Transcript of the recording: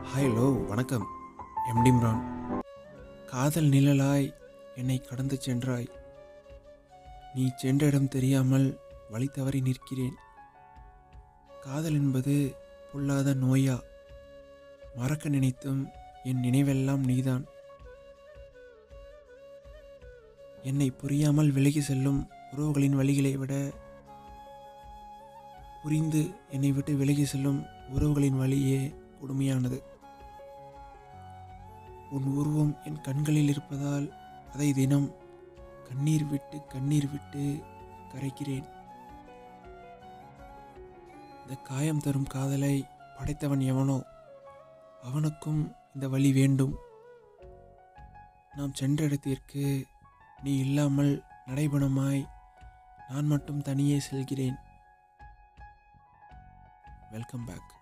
hello வணக்கம் எம்டிம்ரான் காதல் நிழலாய் என்னை கடந்து சென்றாய் நீ சென்ற இடம் தெரியாமல் வழி தவறி நிற்கிறேன் காதல் என்பது பொல்லாத நோயா மறக்க நினைத்தும் என் நினைவெல்லாம் நீதான் என்னை புரியாமல் விலகி செல்லும் உறவுகளின் வழிகளை விட புரிந்து என்னை விட்டு விலகி செல்லும் உறவுகளின் வழியே கொடுமையானது உன் உருவம் என் கண்களில் இருப்பதால் அதை தினம் கண்ணீர் விட்டு கண்ணீர் விட்டு கரைக்கிறேன் இந்த காயம் தரும் காதலை படைத்தவன் எவனோ அவனுக்கும் இந்த வழி வேண்டும் நாம் சென்ற இடத்திற்கு நீ இல்லாமல் நடைபணமாய் நான் மட்டும் தனியே செல்கிறேன் வெல்கம் பேக்